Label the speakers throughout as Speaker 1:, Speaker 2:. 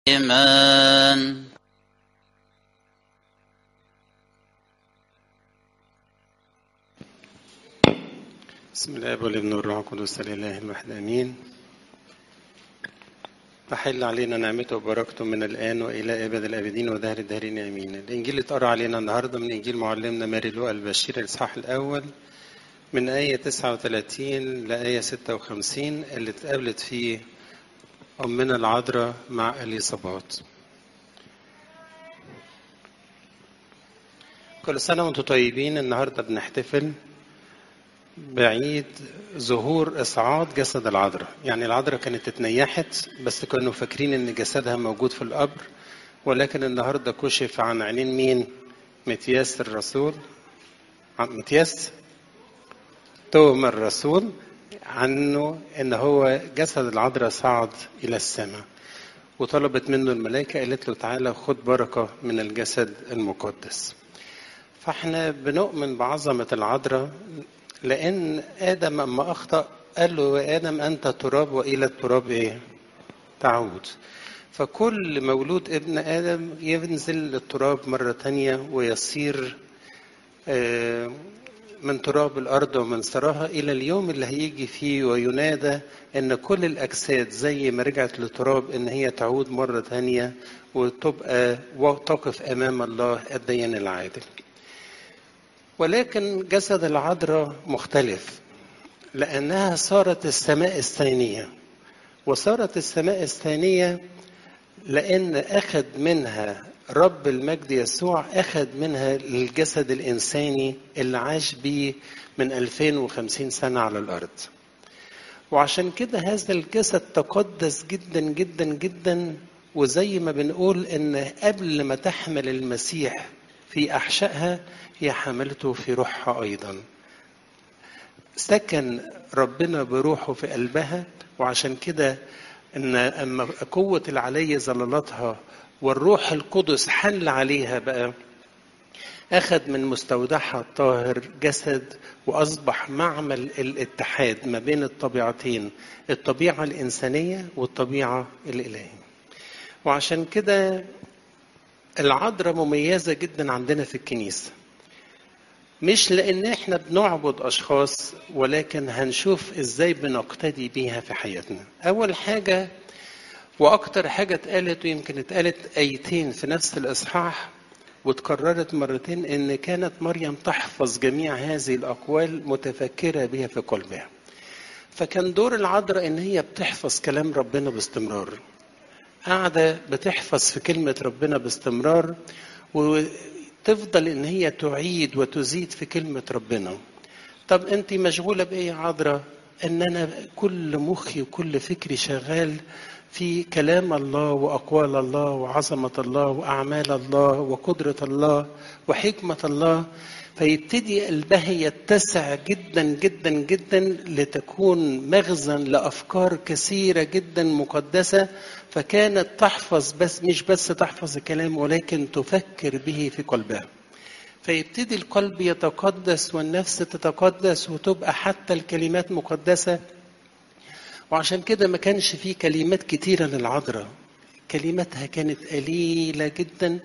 Speaker 1: إيمان
Speaker 2: بسم الله والابن والروح القدس الاله الواحد امين تحل علينا نعمته وبركته من الان والى ابد الابدين ودهر الدهرين امين الانجيل اللي اتقرا علينا النهارده من انجيل معلمنا ماري لوقا البشير الاصحاح الاول من آية 39 لآية 56 اللي اتقابلت فيه أمنا العذراء مع إليصابات كل سنة وانتم طيبين النهاردة بنحتفل بعيد ظهور إصعاد جسد العذراء يعني العذراء كانت اتنيحت بس كانوا فاكرين إن جسدها موجود في القبر ولكن النهاردة كشف عن عينين مين متياس الرسول متياس توم الرسول عنه ان هو جسد العذراء صعد الى السماء وطلبت منه الملائكه قالت له تعالى خد بركه من الجسد المقدس فاحنا بنؤمن بعظمه العذراء لان ادم اما اخطا قال له يا ادم انت تراب والى التراب ايه تعود فكل مولود ابن ادم ينزل للتراب مره تانية ويصير آه من تراب الأرض ومن ثراها إلى اليوم اللي هيجي فيه وينادى إن كل الأجساد زي ما رجعت للتراب إن هي تعود مرة تانية وتبقى وتقف أمام الله الديان العادل ولكن جسد العذراء مختلف لأنها صارت السماء الثانية وصارت السماء الثانية لأن أخذ منها رب المجد يسوع أخذ منها الجسد الإنساني اللي عاش بيه من 2050 سنة على الأرض وعشان كده هذا الجسد تقدس جدا جدا جدا وزي ما بنقول إن قبل ما تحمل المسيح في أحشائها هي حملته في روحها أيضا سكن ربنا بروحه في قلبها وعشان كده ان اما قوه العلي ظللتها والروح القدس حل عليها بقى أخذ من مستودعها الطاهر جسد وأصبح معمل الاتحاد ما بين الطبيعتين الطبيعة الإنسانية والطبيعة الإلهية وعشان كده العذراء مميزة جدا عندنا في الكنيسة مش لأن احنا بنعبد أشخاص ولكن هنشوف ازاي بنقتدي بيها في حياتنا أول حاجة واكتر حاجه اتقالت ويمكن اتقالت ايتين في نفس الاصحاح واتكررت مرتين ان كانت مريم تحفظ جميع هذه الاقوال متفكره بها في قلبها فكان دور العذراء ان هي بتحفظ كلام ربنا باستمرار قاعده بتحفظ في كلمه ربنا باستمرار وتفضل ان هي تعيد وتزيد في كلمه ربنا طب انت مشغوله بايه يا عذراء ان انا كل مخي وكل فكري شغال في كلام الله واقوال الله وعظمه الله واعمال الله وقدره الله وحكمه الله فيبتدي قلبها يتسع جدا جدا جدا لتكون مخزن لافكار كثيره جدا مقدسه فكانت تحفظ بس مش بس تحفظ الكلام ولكن تفكر به في قلبها فيبتدي القلب يتقدس والنفس تتقدس وتبقى حتى الكلمات مقدسه وعشان كده ما كانش فيه كلمات كتيرة للعذراء كلماتها كانت قليلة جدا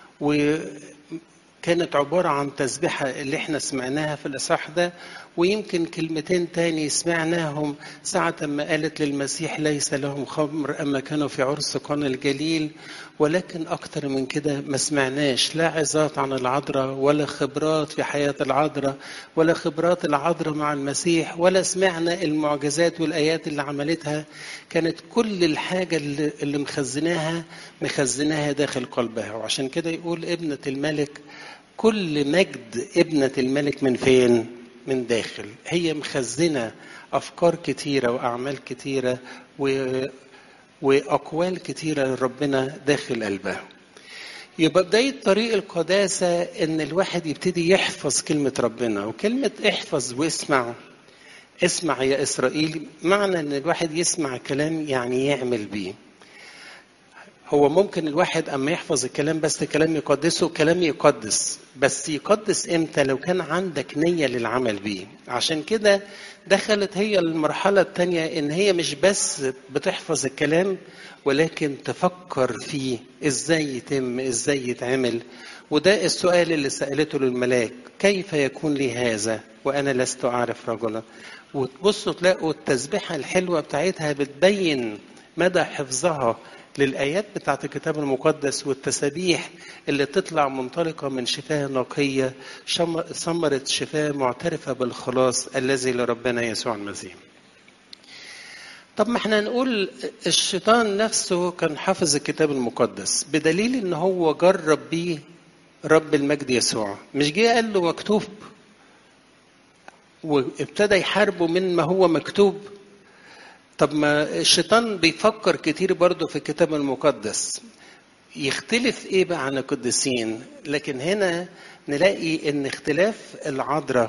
Speaker 2: وكانت عبارة عن تسبيحة اللي احنا سمعناها في الإصحاح ده ويمكن كلمتين تاني سمعناهم ساعة ما قالت للمسيح ليس لهم خمر أما كانوا في عرس قنا الجليل ولكن أكتر من كده ما سمعناش لا عظات عن العذراء ولا خبرات في حياة العذراء ولا خبرات العذراء مع المسيح ولا سمعنا المعجزات والآيات اللي عملتها كانت كل الحاجة اللي, اللي مخزناها مخزناها داخل قلبها وعشان كده يقول ابنة الملك كل مجد ابنة الملك من فين؟ من داخل هي مخزنة أفكار كتيرة وأعمال كتيرة و... وأقوال كتيرة لربنا داخل قلبها يبقى بداية طريق القداسة إن الواحد يبتدي يحفظ كلمة ربنا وكلمة احفظ واسمع اسمع يا إسرائيل معنى إن الواحد يسمع كلام يعني يعمل بيه هو ممكن الواحد اما يحفظ الكلام بس كلام يقدسه كلام يقدس بس يقدس امتى لو كان عندك نية للعمل بيه عشان كده دخلت هي المرحلة التانية ان هي مش بس بتحفظ الكلام ولكن تفكر فيه ازاي يتم ازاي يتعمل وده السؤال اللي سألته للملاك كيف يكون لي هذا وأنا لست أعرف رجلا وتبصوا تلاقوا التسبيحة الحلوة بتاعتها بتبين مدى حفظها للآيات بتاعت الكتاب المقدس والتسابيح اللي تطلع منطلقة من شفاه نقية ثمرة شفاه معترفة بالخلاص الذي لربنا يسوع المسيح طب ما احنا نقول الشيطان نفسه كان حافظ الكتاب المقدس بدليل ان هو جرب بيه رب المجد يسوع مش جه قال له مكتوب وابتدى يحاربه من ما هو مكتوب طب ما الشيطان بيفكر كتير برضه في الكتاب المقدس يختلف ايه بقى عن القديسين لكن هنا نلاقي ان اختلاف العذراء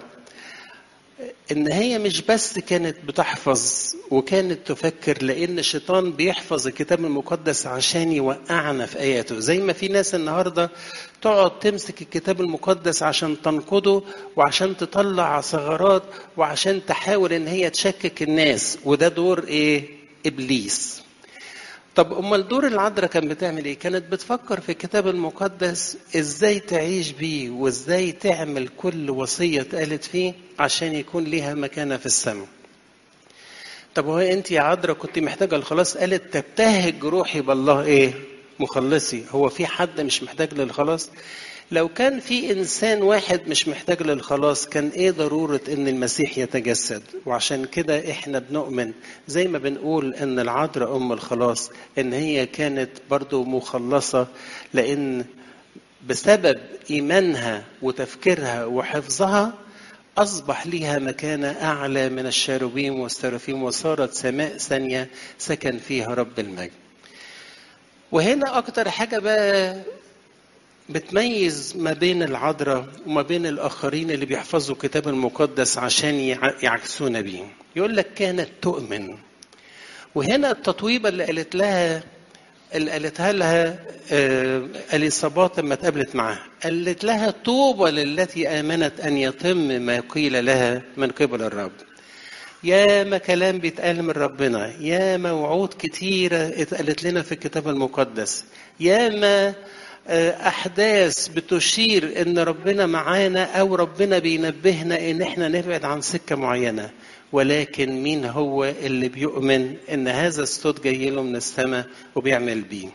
Speaker 2: ان هي مش بس كانت بتحفظ وكانت تفكر لان الشيطان بيحفظ الكتاب المقدس عشان يوقعنا في اياته زي ما في ناس النهارده تقعد تمسك الكتاب المقدس عشان تنقده وعشان تطلع ثغرات وعشان تحاول ان هي تشكك الناس وده دور ايه ابليس طب امال دور العذراء كانت بتعمل ايه كانت بتفكر في الكتاب المقدس ازاي تعيش بيه وازاي تعمل كل وصيه اتقالت فيه عشان يكون ليها مكانه في السماء طب هو انت يا عذراء كنت محتاجه الخلاص قالت تبتهج روحي بالله ايه مخلصي هو في حد مش محتاج للخلاص لو كان في انسان واحد مش محتاج للخلاص كان ايه ضروره ان المسيح يتجسد وعشان كده احنا بنؤمن زي ما بنقول ان العذراء ام الخلاص ان هي كانت برضو مخلصه لان بسبب ايمانها وتفكيرها وحفظها أصبح لها مكانة أعلى من الشاروبيم والسرافيم وصارت سماء ثانية سكن فيها رب المجد وهنا أكتر حاجة بقى بتميز ما بين العذراء وما بين الآخرين اللي بيحفظوا الكتاب المقدس عشان يعكسونا بيه يقول لك كانت تؤمن وهنا التطويبة اللي قالت لها اللي قالتها لها اليصابات لما اتقابلت معاها قالت لها طوبى للتي امنت ان يتم ما قيل لها من قبل الرب يا ما كلام بيتقال من ربنا يا ما وعود كتيرة اتقالت لنا في الكتاب المقدس يا ما أحداث بتشير إن ربنا معانا أو ربنا بينبهنا إن إحنا نبعد عن سكة معينة ولكن مين هو اللي بيؤمن إن هذا الصوت جاي له من السماء وبيعمل بيه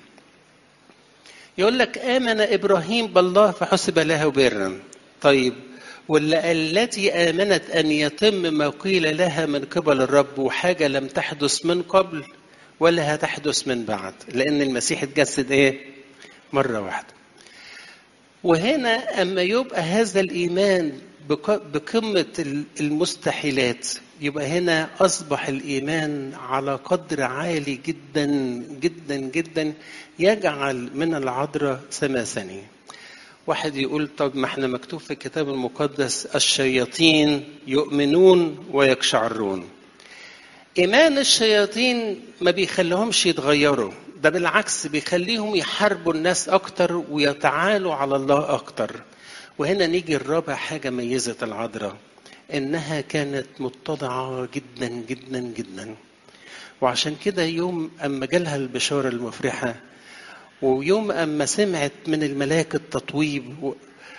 Speaker 2: يقول لك آمن إبراهيم بالله فحسب له برا طيب ولا التي آمنت أن يتم ما قيل لها من قبل الرب وحاجة لم تحدث من قبل ولا هتحدث من بعد لأن المسيح اتجسد إيه مرة واحدة وهنا أما يبقى هذا الإيمان بقمة المستحيلات يبقى هنا أصبح الإيمان على قدر عالي جدا جدا جدا يجعل من العذراء سما ثانية واحد يقول طب ما احنا مكتوب في الكتاب المقدس الشياطين يؤمنون ويقشعرون إيمان الشياطين ما بيخليهمش يتغيروا ده بالعكس بيخليهم يحاربوا الناس أكتر ويتعالوا على الله أكتر وهنا نيجي الرابع حاجة ميزت العذراء إنها كانت متضعة جدا جدا جدا وعشان كده يوم أما جالها البشارة المفرحة ويوم أما سمعت من الملاك التطويب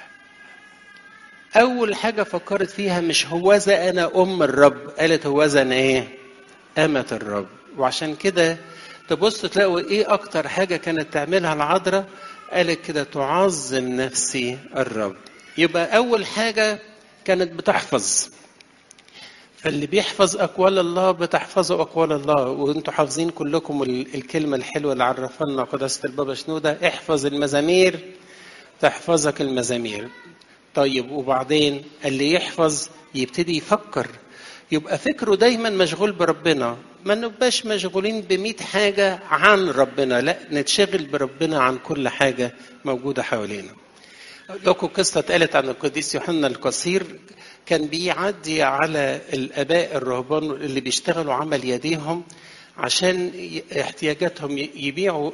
Speaker 2: أول حاجة فكرت فيها مش هوذا أنا أم الرب قالت هوذا أنا إيه أمة الرب وعشان كده تبص تلاقوا إيه أكتر حاجة كانت تعملها العذراء قالت كده تعظم نفسي الرب يبقى أول حاجة كانت بتحفظ فاللي بيحفظ أقوال الله بتحفظوا أقوال الله وأنتوا حافظين كلكم الكلمة الحلوة اللي عرفنا قداسة البابا شنودة احفظ المزامير تحفظك المزامير طيب وبعدين اللي يحفظ يبتدي يفكر يبقى فكره دايما مشغول بربنا ما نبقاش مشغولين بمئة حاجة عن ربنا لا نتشغل بربنا عن كل حاجة موجودة حوالينا لكم قصة اتقالت عن القديس يوحنا القصير كان بيعدي على الآباء الرهبان اللي بيشتغلوا عمل يديهم عشان احتياجاتهم يبيعوا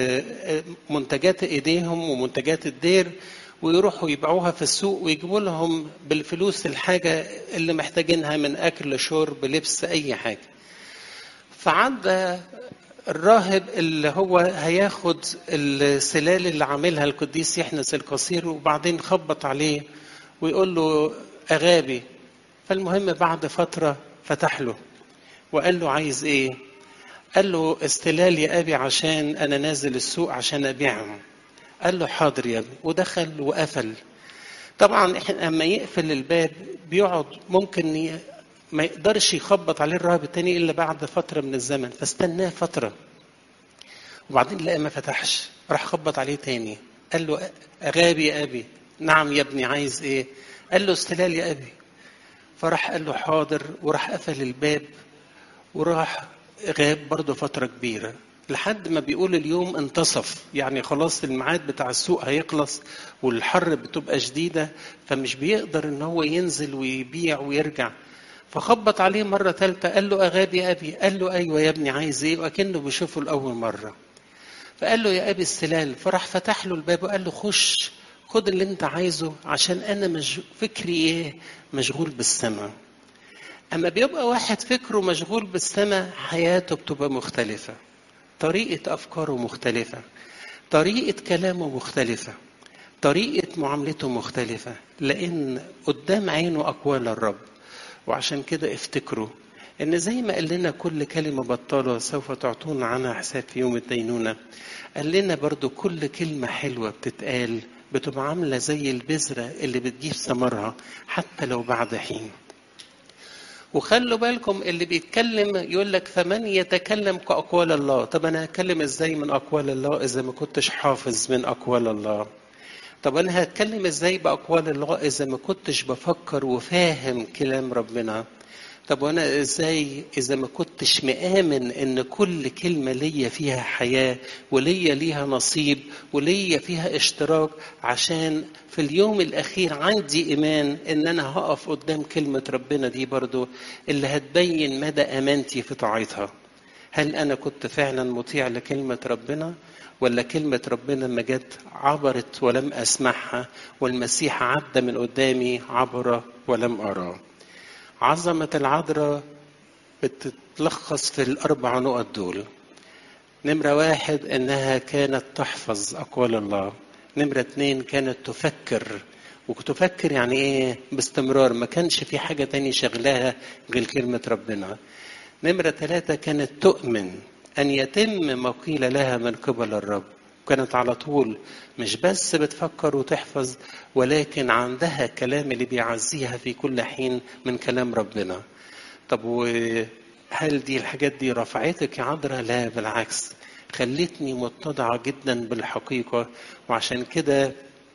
Speaker 2: منتجات ايديهم ومنتجات الدير ويروحوا يبيعوها في السوق ويجيبوا لهم بالفلوس الحاجة اللي محتاجينها من أكل شرب لبس أي حاجة فعدى الراهب اللي هو هياخد السلال اللي عاملها القديس يحنس القصير وبعدين خبط عليه ويقول له أغابي فالمهم بعد فترة فتح له وقال له عايز ايه قال له استلال يا ابي عشان انا نازل السوق عشان ابيعهم قال له حاضر يا ابني ودخل وقفل طبعا احنا لما يقفل الباب بيقعد ممكن ي... ما يقدرش يخبط عليه الراهب التاني الا بعد فتره من الزمن فاستناه فتره وبعدين لقى ما فتحش راح خبط عليه تاني قال له اغابي يا ابي نعم يا ابني عايز ايه قال له استلال يا ابي فراح قال له حاضر وراح قفل الباب وراح غاب برضه فترة كبيرة لحد ما بيقول اليوم انتصف يعني خلاص الميعاد بتاع السوق هيخلص والحر بتبقى شديدة فمش بيقدر ان هو ينزل ويبيع ويرجع فخبط عليه مرة ثالثة قال له أغابي يا أبي قال له أيوة يا ابني عايز إيه وأكنه بيشوفه لأول مرة فقال له يا أبي السلال فراح فتح له الباب وقال له خش خد اللي انت عايزه عشان انا مش فكري ايه مشغول بالسماء اما بيبقى واحد فكره مشغول بالسماء حياته بتبقى مختلفة طريقة افكاره مختلفة طريقة كلامه مختلفة طريقة معاملته مختلفة لان قدام عينه اقوال الرب وعشان كده افتكروا ان زي ما قال لنا كل كلمة بطالة سوف تعطون عنها حساب في يوم الدينونة قال لنا برضو كل كلمة حلوة بتتقال بتبقى عاملة زي البذرة اللي بتجيب ثمرها حتى لو بعد حين وخلوا بالكم اللي بيتكلم يقول لك فمن يتكلم كأقوال الله طب أنا هتكلم إزاي من أقوال الله إذا ما كنتش حافظ من أقوال الله طب أنا هتكلم إزاي بأقوال الله إذا ما كنتش بفكر وفاهم كلام ربنا طب وانا ازاي اذا ما كنتش مآمن ان كل كلمة ليا فيها حياة وليا ليها نصيب وليا فيها اشتراك عشان في اليوم الاخير عندي ايمان ان انا هقف قدام كلمة ربنا دي برضو اللي هتبين مدى امانتي في طاعتها هل انا كنت فعلا مطيع لكلمة ربنا ولا كلمة ربنا لما جت عبرت ولم اسمعها والمسيح عدى من قدامي عبر ولم اراه عظمة العذراء بتتلخص في الأربع نقط دول نمرة واحد إنها كانت تحفظ أقوال الله نمرة اتنين كانت تفكر وتفكر يعني إيه باستمرار ما كانش في حاجة تاني شغلاها غير كلمة ربنا نمرة ثلاثة كانت تؤمن أن يتم ما قيل لها من قبل الرب كانت على طول مش بس بتفكر وتحفظ ولكن عندها كلام اللي بيعزيها في كل حين من كلام ربنا طب وهل دي الحاجات دي رفعتك يا عذراء لا بالعكس خلتني متضعة جدا بالحقيقة وعشان كده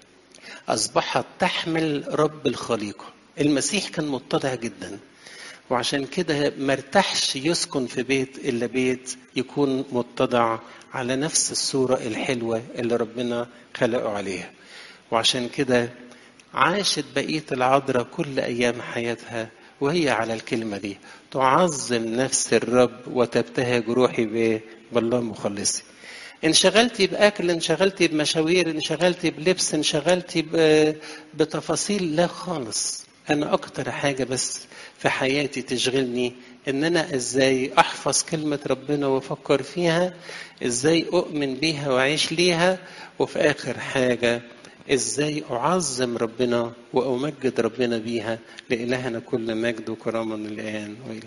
Speaker 2: أصبحت تحمل رب الخليقة المسيح كان متضع جدا وعشان كده مرتاحش يسكن في بيت إلا بيت يكون متضع على نفس الصورة الحلوة اللي ربنا خلقه عليها وعشان كده عاشت بقية العذراء كل أيام حياتها وهي على الكلمة دي تعظم نفس الرب وتبتهج روحي بالله مخلصي انشغلتي بأكل انشغلتي بمشاوير انشغلتي بلبس انشغلتي بتفاصيل لا خالص أنا أكتر حاجة بس في حياتي تشغلني ان انا ازاي احفظ كلمة ربنا وافكر فيها ازاي اؤمن بيها واعيش ليها وفي اخر حاجة ازاي اعظم ربنا وامجد ربنا بيها لالهنا كل مجد وكرامة من الان والى